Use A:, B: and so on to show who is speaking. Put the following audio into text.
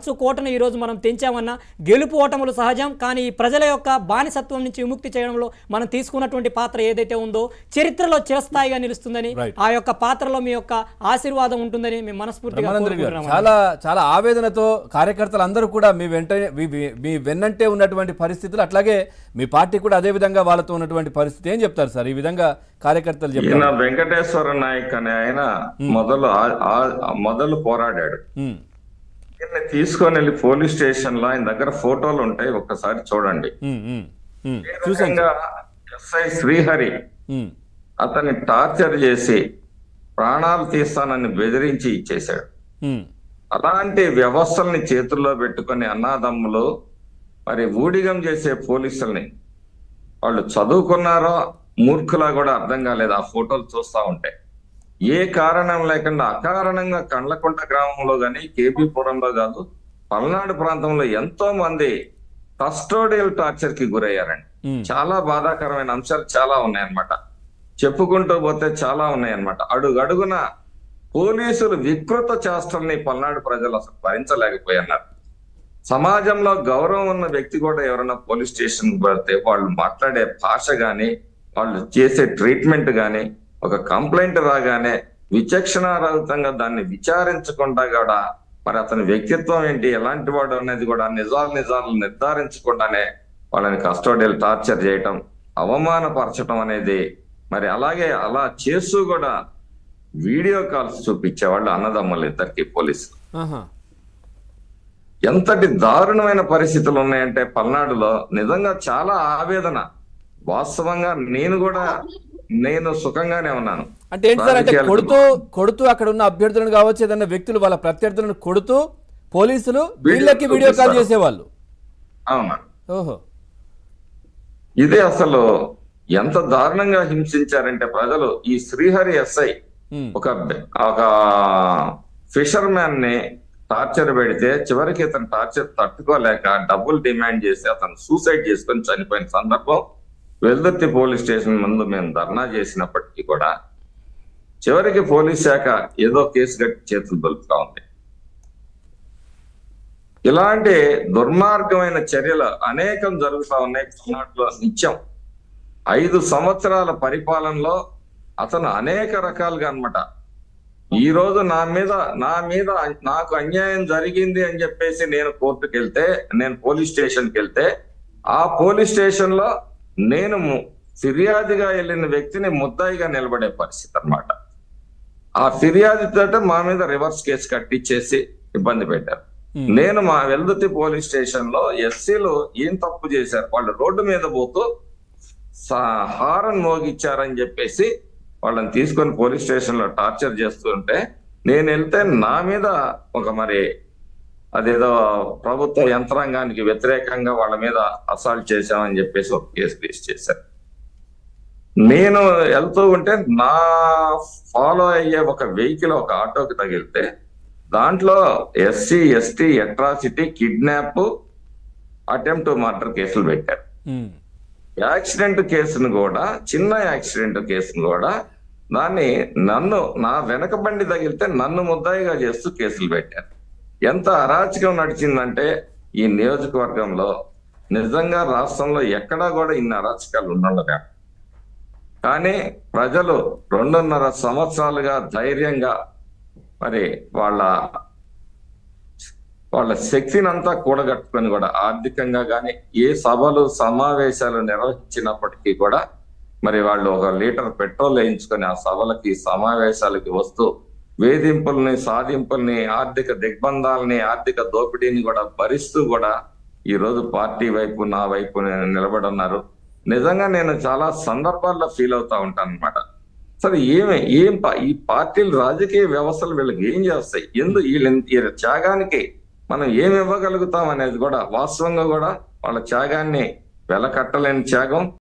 A: కంచు కోటను ఈరోజు మనం తెంచామన్నా గెలుపు ఓటములు సహజం కానీ ఈ ప్రజల యొక్క బానిసత్వం నుంచి విముక్తి చేయడంలో మనం తీసుకున్నటువంటి పాత్ర ఏదైతే ఉందో చరిత్రలో చిరస్థాయిగా నిలుస్తుందని
B: Right.
A: ఆ యొక్క పాత్రలో మీ యొక్క ఆశీర్వాదం ఉంటుందని మేము మనస్ఫూర్తిగా
B: బ్రహ్మానందరెడ్డి గారు
A: కోరుకుంటున్నాం
B: చాలా చాలా ఆవేదనతో కార్యకర్తలు అందరూ కూడా మీ వెంట మీ- మీ- మీ వెన్నంటే ఉన్నటువంటి పరిస్థితులు అట్లాగే మీ పార్టీ కూడా అదే విధంగా వాళ్ళతో ఉన్నటువంటి పరిస్థితి ఏం చెప్తారు సార్ ఈ విధంగా కార్యకర్తలు
C: ఈయన
B: చెప్తారు
C: వెంకటేశ్వర నాయక్ అనే ఆయన మొదలు ఆ- ఆ- మొదలు పోరాడాడు
B: ఉమ్,
C: ఈయన్ని తీసుకొని వెళ్ళి పోలీస్ స్టేషన్ లో ఆయన దగ్గర ఫోటోలు ఉంటాయి ఒక్కసారి చూడండి
B: ఉమ్, ఉమ్, ఉమ్. చూశాను
C: నిజంగా ఎస్ఐ శ్రీహరి
B: ఉమ్,
C: అతన్ని టార్చర్ చేసి ప్రాణాలు తీస్తానని బెదిరించి ఇచ్చేశాడు
B: ఉమ్,
C: అలాంటి వ్యవస్థల్ని చేతుల్లో పెట్టుకొని అన్నాదమ్ములు మరి ఊడిగం చేసే పోలీసుల్ని వాళ్ళు చదువుకున్నారో మూర్ఖులా కూడా అర్థం కాలేదు ఆ ఫోటోలు చూస్తా ఉంటే ఏ కారణం లేకుండా అకారణంగా కండ్లకుంట గ్రామంలో గాని కేబీపురంలో కాదు పల్నాడు ప్రాంతంలో ఎంతో మంది కస్టోడియల్ టార్చర్ కి గురయ్యారండి
B: ఉమ్.
C: చాలా బాధాకరమైన అంశాలు చాలా ఉన్నాయన్నమాట చెప్పుకుంటూ పోతే చాలా ఉన్నాయన్నమాట అడుగు అడుగున పోలీసులు వికృత చేష్టల్ని పల్నాడు ప్రజలు అసలు భరించలేకపోతున్నారు సమాజంలో గౌరవం ఉన్న వ్యక్తి కూడా ఎవరైనా పోలీస్ స్టేషన్ పడితే వాళ్ళు మాట్లాడే భాష గాని వాళ్ళు చేసే ట్రీట్మెంట్ గాని ఒక కంప్లైంట్ రాగానే విచక్షణారహితంగా దాన్ని విచారించకుండా కూడా మరి అతని వ్యక్తిత్వం ఏంటి ఎలాంటి వాడు అనేది కూడా నిజాలు నిజాలు నిర్ధారించకుండానే వాళ్ళని కస్టోడియల్ టార్చర్ చేయటం అవమానపరచడం అనేది మరి అలాగే అలా చేస్తూ కూడా వీడియో కాల్స్ చూపించేవాళ్ళు అన్నదమ్ములు ఇద్దరికి పోలీసులు
B: ఆహా.
C: ఎంతటి దారుణమైన పరిస్థితులు ఉన్నాయంటే పల్నాడులో నిజంగా చాలా ఆవేదన వాస్తవంగా నేను కూడా నేను సుఖంగానే ఉన్నాను
B: అంటే ఏంటి సార్ అంటే
C: రాజకీయాలకు
B: కొడుతూ కొడుతూ అక్కడ ఉన్న అభ్యర్థులను కావచ్చు ఏదైనా వ్యక్తులు వాళ్ళ ప్రత్యర్థులను కొడుతూ పోలీసులు వీళ్ళకి వీడియో కాల్
C: చూపిస్తారు.
B: చేసేవాళ్ళు
C: అవునా
B: ఓహో
C: ఇదే అసలు ఎంత దారుణంగా హింసించారంటే ప్రజలు ఈ శ్రీహరి ఎస్ఐ
B: ఉమ్,
C: ఒక ఒక ఫిషర్ మ్యాన్ ని టార్చర్ పెడితే చివరికి ఇతను టార్చర్ తట్టుకోలేక డబ్బులు డిమాండ్ చేసి అతను సూసైడ్ చేసుకొని చనిపోయిన సందర్భం వెల్దుర్తి పోలీస్ స్టేషన్ ముందు మేము ధర్నా చేసినప్పటికీ కూడా చివరికి పోలీస్ శాఖ ఏదో కేసు కట్టి చేతులు దొరుకుతా ఉంది ఇలాంటి దుర్మార్గమైన చర్యలు అనేకం జరుగుతా ఉన్నాయి పల్నాడులో నిత్యం ఐదు సంవత్సరాల పరిపాలనలో అతను అనేక రకాలుగా అన్నమాట ఈ రోజు నా మీద నా మీద నాకు అన్యాయం జరిగింది అని చెప్పేసి నేను కోర్టుకు వెళ్తే నేను పోలీస్ స్టేషన్కి వెళ్తే ఆ పోలీస్ స్టేషన్ లో నేను ము- ఫిర్యాదుగా వెళ్ళిన వ్యక్తిని ముద్దాయిగా నిలబడే పరిస్థితి అన్నమాట ఆ ఫిర్యాదుతో మా మీద రివర్స్ కేసు కట్టించేసి ఇబ్బంది పెట్టారు
B: Hmm.
C: నేను మా వెల్దుతి పోలీస్ స్టేషన్ లో ఎస్సీలు ఏం తప్పు చేశారు వాళ్ళు రోడ్డు మీద పోతూ సా- హారన్ మోగిచ్చారని చెప్పేసి వాళ్ళని తీసుకొని పోలీస్ స్టేషన్ లో టార్చర్ చేస్తుంటే నేను వెళ్తే నా మీద ఒక మరి అదేదో ప్రభుత్వ యంత్రాంగానికి వ్యతిరేకంగా వాళ్ళ మీద అసాల్ట్ చేశామని చెప్పేసి ఒక కేసు రిజిస్టర్ చేశారు నేను వెళ్తూ ఉంటే నా ఫాలో అయ్యే ఒక వెహికల్ ఒక ఆటోకి తగిలితే దాంట్లో SC ST atrocity kidnap attempt murder కేసులు పెట్టారు
B: ఉమ్,
C: యాక్సిడెంట్ కేసును కూడా చిన్న యాక్సిడెంట్ కేసును కూడా దాన్ని నన్ను నా వెనక బండి తగిలితే నన్ను ముద్దాయిగా చేస్తూ కేసులు పెట్టారు ఎంత అరాచకం నడిచిందంటే ఈ నియోజకవర్గంలో నిజంగా రాష్ట్రంలో ఎక్కడా కూడా ఇన్ని అరాచకాలు ఉండగా కానీ ప్రజలు రెండున్నర సంవత్సరాలుగా ధైర్యంగా మరి వాళ్ళ వాళ్ళ శక్తిని అంతా కూడగట్టుకొని కూడా ఆర్థికంగా కానీ ఏ సభలు సమావేశాలు నిర్వహించినప్పటికీ కూడా మరి వాళ్ళు ఒక లీటర్ పెట్రోల్ వేయించుకొని ఆ సభలకి సమావేశాలకి వస్తూ వేధింపుల్ని సాధింపుల్ని ఆర్థిక దిగ్బంధాలని ఆర్థిక దోపిడీని కూడా భరిస్తూ కూడా ఈ రోజు పార్టీ వైపు నా వైపు నిలబడున్నారు నిజంగా నేను చాలా సందర్భాల్లో ఫీల్ అవుతా ఉంటాను అనమాట సరే ఏమి ఏం పా- ఈ పార్టీలు రాజకీయ వ్యవస్థలు వీళ్ళకి ఏం చేస్తాయి ఎందు వీళ్ళ ఈ త్యాగానికి మనం ఏమి ఇవ్వగలుగుతాం అనేది కూడా వాస్తవంగా కూడా వాళ్ళ త్యాగాన్ని వెలకట్టలేని త్యాగం